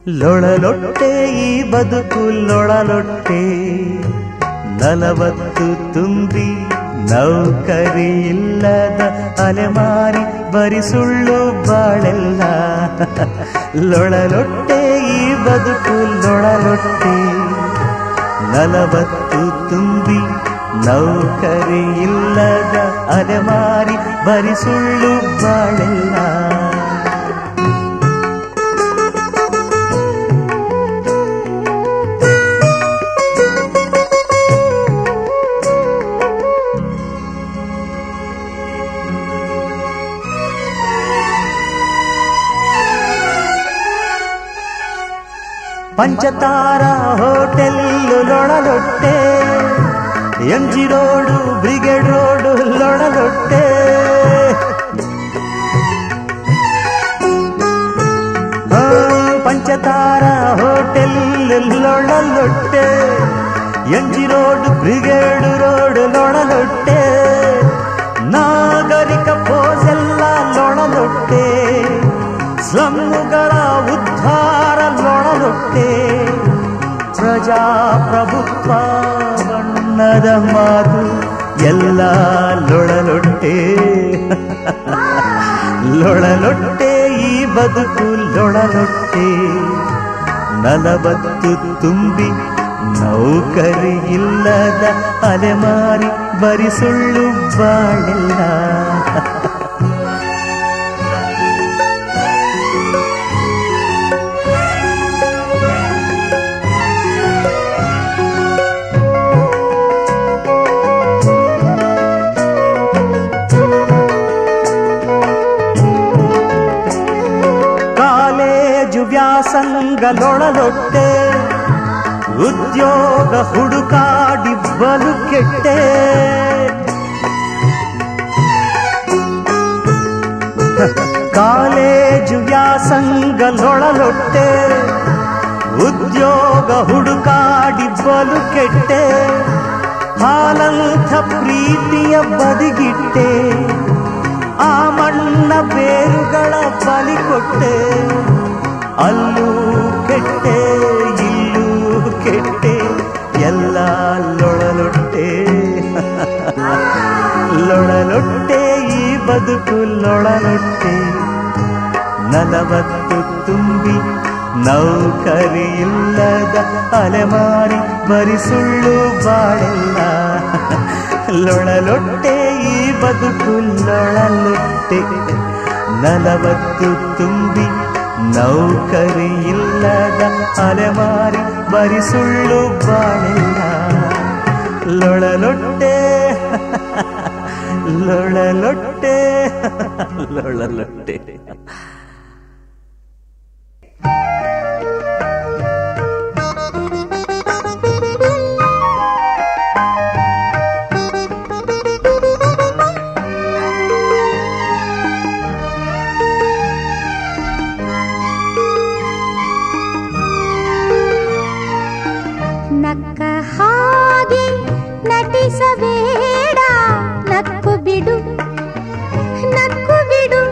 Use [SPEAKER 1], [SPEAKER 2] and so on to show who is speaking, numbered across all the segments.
[SPEAKER 1] ಲೊಳಲೊಟ್ಟೆ ಈ ಬದುಕು ಲೊಳಲೊಟ್ಟೆ ನಲವತ್ತು ತುಂಬಿ ನೌಕರಿ ಇಲ್ಲದ ಅಲೆಮಾರಿ ಬರಿ ಸುಳ್ಳು ಬಾಳೆಲ್ಲ ಲೊಳಲೊಟ್ಟೆ ಈ ಬದುಕು ಲೊಳಲೊಟ್ಟೆ ನಲವತ್ತು ತುಂಬಿ ನೌಕರಿ ಇಲ್ಲದ ಅಲೆಮಾರಿ ಬರಿ ಸುಳ್ಳು ಬಾಳೆಲ್ಲ ಪಂಚತಾರ ಹೋಟೆಲ್ ಲೊಳಲೊಟ್ಟೆ M G road brigade road ಲೊಳಲೊಟ್ಟೆ ಆ, ಪಂಚತಾರ ಹೋಟೆಲ್ ಲೊಳಲೊಟ್ಟೆ M G road brigade road ಲೊಳಲೊಟ್ಟೆ ನಾಗರಿಕ ಪೋಸೆಲ್ಲ ಲೊಳಲೊಟ್ಟೆ ಸ್ಲಮ್ಮುಗಳ ಉದ್ಧಾರ ಲೊಳಲೊಟ್ಟೆ ಪ್ರಜಾಪ್ರಭುತ್ವ ಬಣ್ಣದ ಮಾತು ಎಲ್ಲ ಲೊಳಲೊಟ್ಟೆ ಲೊಳಲೊಟ್ಟೆ ಈ ಬದುಕು ಲೊಳಲೊಟ್ಟೆ ನಲವತ್ತು ತುಂಬಿ ನೌಕರಿ ಇಲ್ಲದ ಅಲೆಮಾರಿ ಬರಿ ಸುಳ್ಳು ಬಾಳೆಲ್ಲ ಕಾಲೇಜು ವ್ಯಾಸಂಗಲೊಳಲೊಟ್ಟೆ ಉದ್ಯೋಗ ಹುಡುಕಾಡಿ ಬಲು ಕೆಟ್ಟೆ ಕಾಲೇಜು ವ್ಯಾಸಂಗಲೊಳಲೊಟ್ಟೆ ಉದ್ಯೋಗ ಹುಡುಕಾಡಿ ಬಲು ಕೆಟ್ಟೆ ಹಾಲಂಥ ಪ್ರೀತಿಯ ಬದಿಗಿಟ್ಟೆ ಆ ಮಣ್ಣ ಬೇರುಗಳ ಬಲಿ ಕೊಟ್ಟೆ ಅಲ್ಲೂ ಕೆಟ್ಟೆ ಇಲ್ಲೂ ಕೆಟ್ಟೆ ಎಲ್ಲ ಲೊಳಲೊಟ್ಟೆ ಲೊಳಲೊಟ್ಟೆ ಈ ಬದುಕು ಲೊಳಲೊಟ್ಟೆ ನಲವತ್ತು ತುಂಬಿ ನೌಕರಿ ಇಲ್ಲದ ಅಲೆಮಾರಿ ಬರಿ ಸುಳ್ಳು ಬಾಳೆಲ್ಲ ಲೊಳಲೊಟ್ಟೆ ಈ ಬದುಕು ಲೊಳಲೊಟ್ಟೆ ನಲವತ್ತು ತುಂಬಿ ನೌಕರಿ ಇಲ್ಲದ ಅಲೆಮಾರಿ ಬರಿ ಸುಳ್ಳು ಬಾಳೆಲ್ಲ ಲೊಳಲೊಟ್ಟೆ ಲೊಳಲೊಟ್ಟೆ ಲೊಳಲೊಟ್ಟೆ
[SPEAKER 2] ನಕ್ಕ ಹಾಗೆ ನಟಿಸಬೇಡ ನಕ್ಕು ಬಿಡು ನಕ್ಕು ಬಿಡು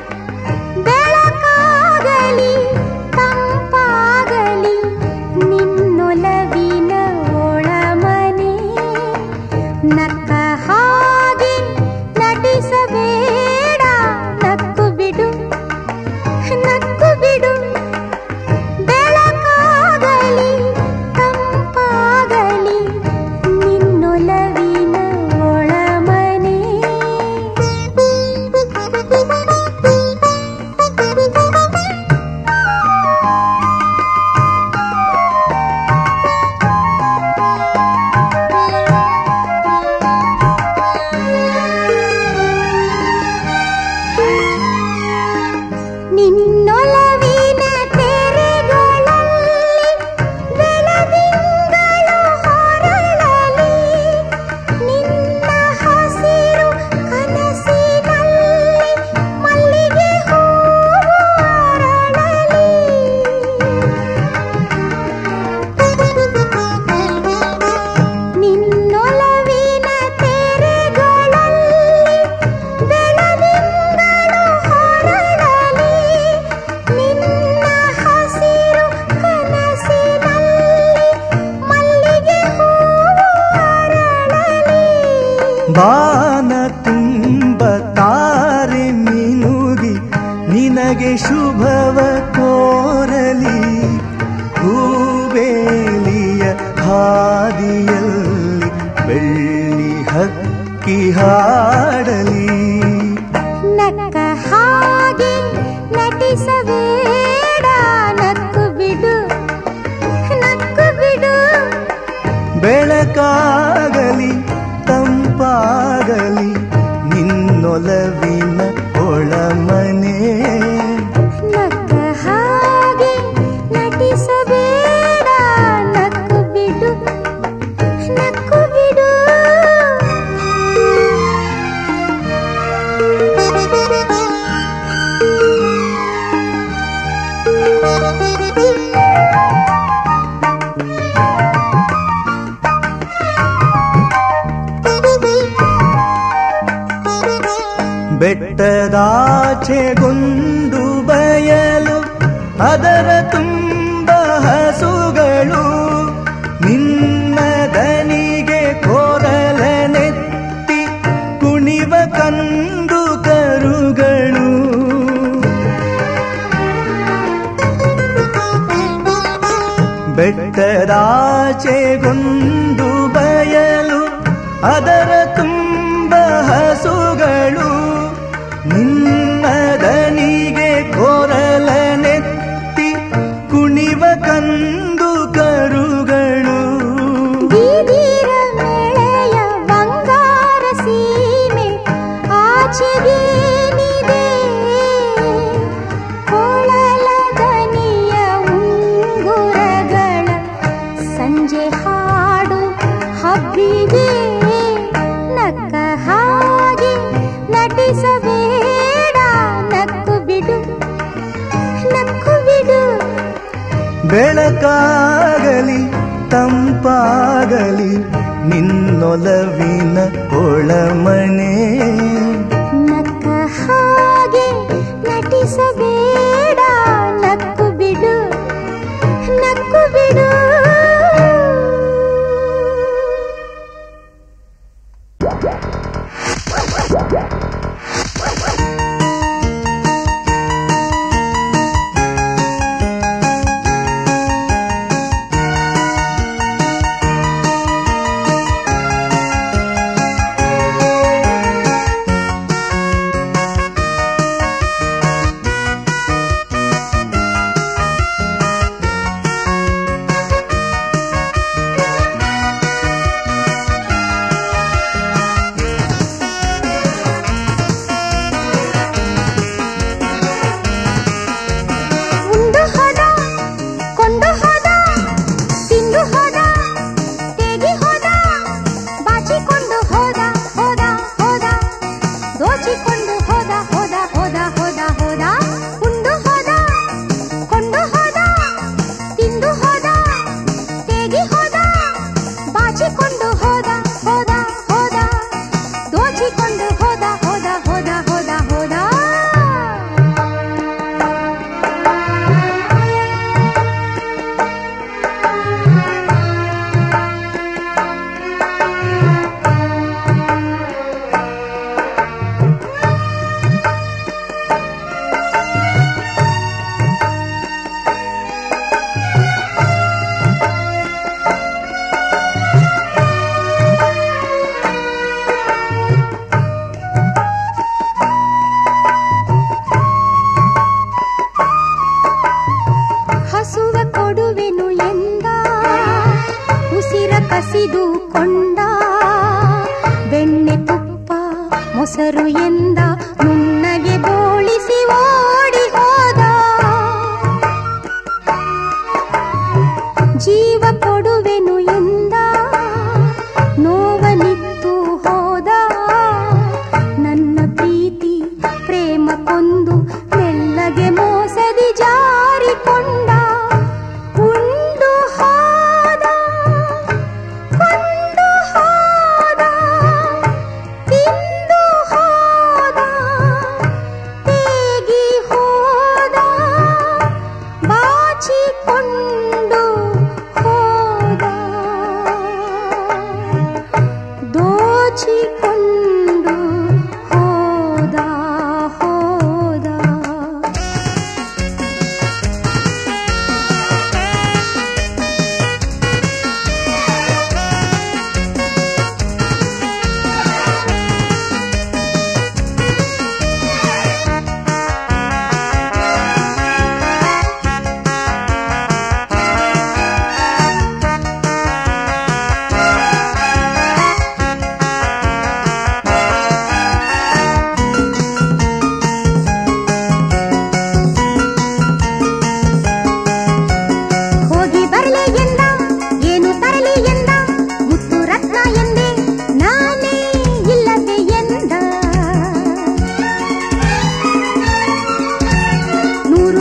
[SPEAKER 2] ಬೆಳಕಾಗಲಿ ತಂಪಾಗಲಿ ನಿನ್ನೊಲವಿನ ಒಳಮನೆ ನಕ್ಕ ಹಾಗೆ ನಟಿಸಬೇಡ ನಕ್ಕು ಬಿಡು ನಕ್ಕು ಬಿಡು ಬೆಳಕಾಗಲಿ ತಂಪಾಗಲಿ ನಿನ್ನೊಲವಿನ
[SPEAKER 1] ನಿನಗೆ ಶುಭವ ಕೋರಲಿ ಹೂಬೇಲಿಯ ಹಾದಿಯಲ್ಲಿ ಬೆಳ್ಳಿ ಹಕ್ಕಿ ಹಾಡಲಿ
[SPEAKER 2] ನಕ್ಕ ಹಾಗೆ ನಟಿಸಬೇಡ ನಕ್ಕು ಬಿಡು ನಕ್ಕು ಬಿಡು
[SPEAKER 1] ಬೆಳಕಾಗಲಿ ತಂಪಾಗಲಿ ನಿನ್ನೊಲವಿನ ಒಳಮನೆ
[SPEAKER 2] ನಕ್ಕ ಹಾಗೆ ನಟಿಸಬೇಡ ನಕ್ಕು ಬಿಡು ನಕ್ಕು ಬಿಡು
[SPEAKER 1] ಬೆಟ್ಟದಾಚೆಗೊಂದು ಬಯಲು ಅದರ ತುಂಬ ಹಸುಗಳು ನಿನ್ನ ದನಿಗೆ ಕೋರಲನೆತ್ತಿ ಕುಣಿವ ಕಂದು ಕರುಗಳು ಬೆಟ್ಟದಾಚೆಗೊಂದು ಬಯಲು ಅದರ ತುಂಬ ಹಸುಗಳು ನಿನ್ನ ದನಿಗೆ ಕೋರಲನೆತ್ತಿ ಕುಣಿವ ಕಂದು ಕರುಗಳು
[SPEAKER 2] ಬೀದಿರ ಮೇಳೆಯ ಬಂಗಾರ ಸೀಮೆ ಆಚೆಗೇನಿದೆ ಕೊಳಲ ದನಿಯ ಉಂಗುರಗಳ ಸಂಜೆ ಹಾಡು ಹಬ್ಬಿಗೆ ನಕ್ಕ ಹಾಗೆ ನಟಿಸಬೇಡ ನಕ್ಕು ಬಿಡು ನಕ್ಕು ಬಿಡು
[SPEAKER 1] ಬೆಳಕಾಗಲಿ ತಂಪಾಗಲಿ ನಿನ್ನೊಲವಿನ ಒಳಮನೆ
[SPEAKER 2] ನಕ್ಕ ಹಾಗೆ ನಟಿಸಬೇಡ ನಕ್ಕು ಬಿಡು ನಕ್ಕು ಬಿಡು ಉಂಡು ಹೋದ ಕೊಂಡು ಹೋದ ತಿಂದು ಹೋದ ತೆಗಿ ಹೋದ ಬಾಚಿಕೊಂಡು ಹೋದ ಹೋದ ಹೋದ ದೋಚಿಕೊಂಡು ಹೋದ ಹೋದ ಹೋದ ಹೋದ ಹೋದ ಉಂಡು ಹೋದ ಕೊಂಡು ಹೋದ ತಿಂದು ಹೋದ ತೆಗಿ ಹೋದ ಬಾಚಿಕೊಂಡು ಹೋದ ಹೋದ ಹೋದ ದೋಚಿಕೊಂಡು ಹೋದ ಹೋದ ಹೋದ ಹೋದ ಹೋದ ಹಸುವ ಕೊಡುವೆನು ಎಂದ ಉಸಿರ ಕಸಿದು ಕೊಂಡ ಬೆಣ್ಣೆ ತುಪ್ಪ ಮೊಸರು ಎಂದ ನುಣ್ಣಗೆ ಬೋಳಿಸಿ ಓಡಿ ಹೋದ ಜೀವ ಕೊಡುವೆನು ಎಂದ ನೋವನಿತ್ತು ಹೋದ ನನ್ನ ಪ್ರೀತಿ ಪ್ರೇಮ ಕೊಂದು ಮೆಲ್ಲಗೆ ಮೋಸದಿ ಜಾರಿಕೊಂಡ ಉಂಡು ಹೋದ ಕೊಂಡು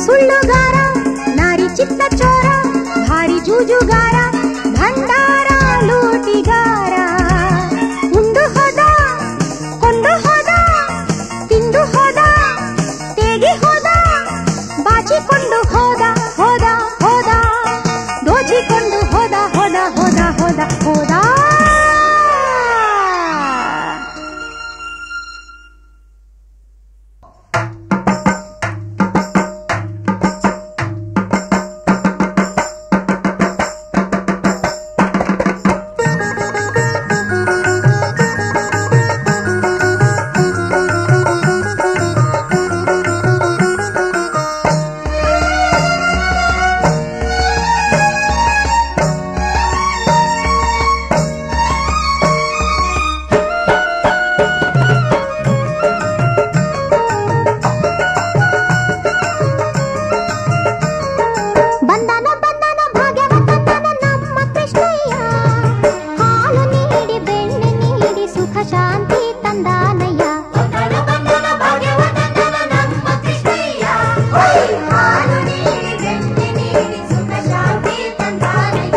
[SPEAKER 2] ಸುಳ್ಳುಗಾರ ನಾರಿ ಚಿತ್ತ ಚೋರ ಭಾರಿ ಜೂಜುಗಾರ ಭಂಡಾರ ಲೂಟಿಗಾರ ಉಂಡು ಹೋದ ಕೊಂಡು ಹೋದ ತಿಂದು ಹೋದ ತೇಗಿ ಹೋದ ಬಾಚಿಕೊಂಡು ಹೋದ ಹೋದ ಹೋದ ದೋಚಿಕೊಂಡು ಹೋದ ಹೋದ ಹೋದ ಹೋದ ಹೋದ ಬಂದನ ಬಂದನ ಭಾಗ್ಯವಂತನ ನಮ್ಮ ಕೃಷ್ಣಯ್ಯ ಹಾಲು ನೀಡಿ ಬೆಣ್ಣೆ ನೀಡಿ ಸುಖ ಶಾಂತಿ ತಂದಾನಯ್ಯ ಬಂದನ ಬಂದನ ಭಾಗ್ಯವಂತನ ನಮ್ಮ ಕೃಷ್ಣಯ್ಯ ಹಾಲು ನೀಡಿ ಬೆಣ್ಣೆ ನೀಡಿ ಸುಖ ಶಾಂತಿ ತಂದಾನಯ್ಯ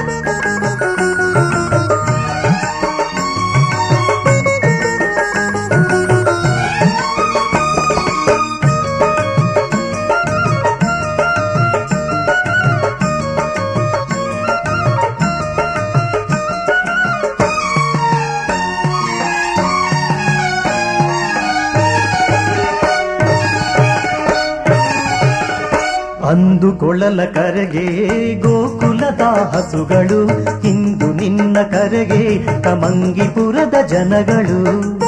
[SPEAKER 1] ಅಂದುಕೊಳ್ಳಲ ಕರೆಗೆ ಗೋಕುಲದ ಹಸುಗಳು ಇಂದು ನಿನ್ನ ಕರೆಗೆ ಕಮಂಗಿಪುರದ ಜನಗಳು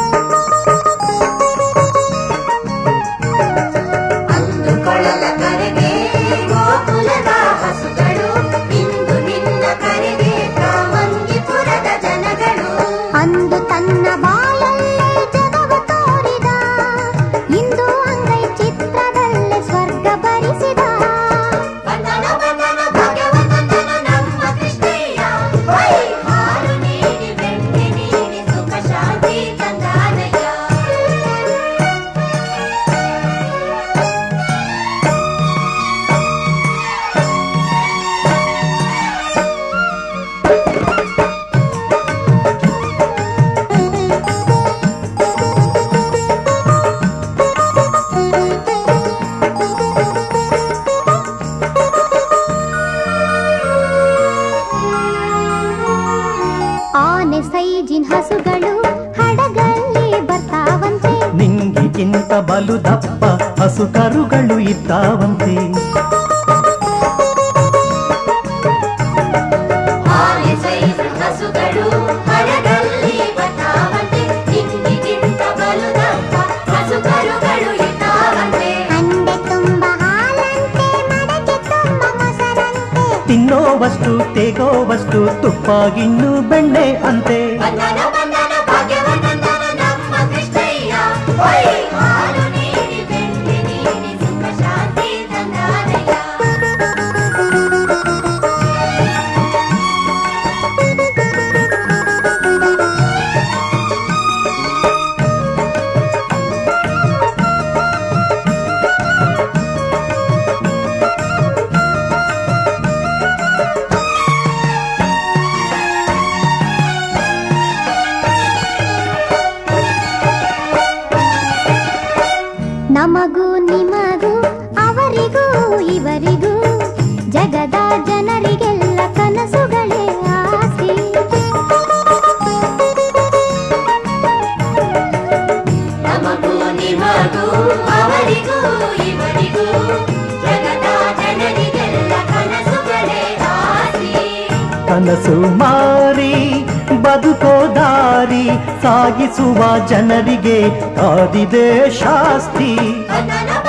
[SPEAKER 2] ಅಂದುಕೊಳ್ಳಲ ಕರೆಗೆ ಗೋಕುಲದ ಹಸುಗಳು ಇಂದು ನಿನ್ನ ಕರೆಗೆ ಕಾಮಂಗಿಪುರದ ಜನಗಳು ಅಂದು ತನ್ನ ಬಾಯಲ್ಲೇ ಜಗವ ತೋರಿದ ಇಂದು ಅಂಗೈ ಚಿತ್ರದಲ್ಲೇ ಸ್ವರ್ಗ ಭರಿಸಿದ ಬಂದನ ಬಂದನ ಭಾಗ್ಯವಂತನ ನಮ್ಮ ಕೃಷ್ಣಯ್ಯ ಹಾಲು ನೀಡಿ ಬೆಣ್ಣೆ ನೀಡಿ ಸುಖ ಶಾಂತಿ ತಂದಾನಯ್ಯ ಆನೆ ಸೈಜಿನ್ ಹಸುಗಳು ಹಡಗಲ್ಲಿ ಬರ್ತಾವಂತೆ
[SPEAKER 1] ನಿಂಗಿಗಿಂತ ಬಲು ದಪ್ಪ ಹಸು ಕರುಗಳು ಇದ್ದಾವಂತೆ
[SPEAKER 2] ಆನೆ ಸೈಜಿನ್ ಹಸುಗಳು ಹಡಗಲ್ಲಿ ಬರ್ತಾವಂತೆ ಹಿಂಗಿಗಿಂತ ಬಲು ದಪ್ಪ ಹಸುಕರುಗಳು ಇದ್ದಾವಂತೆ ಅಂಡೆ ತುಂಬ ಹಾಲಂತೆ ಮಡಕೆ ತುಂಬ ಮೊಸರಂತೆ
[SPEAKER 1] ತಿನ್ನೋವಷ್ಟು ತೇಗೋವಷ್ಟು ತುಪ್ಪಾಗಿನ್ನು ಬೆಣ್ಣೆ ಅಂತೆ
[SPEAKER 2] ಬಂದನ ಬಂದನ ಭಾಗ್ಯವಂತನ ನಮ್ಮ ಕೃಷ್ಣಯ್ಯ ಹಾಲು ನೀಡಿ ಬೆಣ್ಣೆ ನೀಡಿ ಸುಖ ಶಾಂತಿ ತಂದಾನಯ್ಯ ನಮಗೂ ನಿಮಗೂ ಅವರಿಗೂ ಇವರಿಗೂ ಜಗದ ಜನರಿಗೆಲ್ಲ ಕನಸುಗಳೇ ಆಸೆ ನಮಗೂ ನಿಮಗೂ ಅವರಿಗೂ ಇವರಿಗೂ ಜಗದ ಜನರಿಗೆಲ್ಲ ಕನಸುಗಳೇ ಆಸೆ
[SPEAKER 1] ಕನಸು ಮಾರಿ ಬದುಕೋ ದಾರಿ ಸಾಗಿಸುವ ಜನರಿಗೆ ಕಾದಿದೆ ಶಾಸ್ತಿ
[SPEAKER 2] ಬಂದನ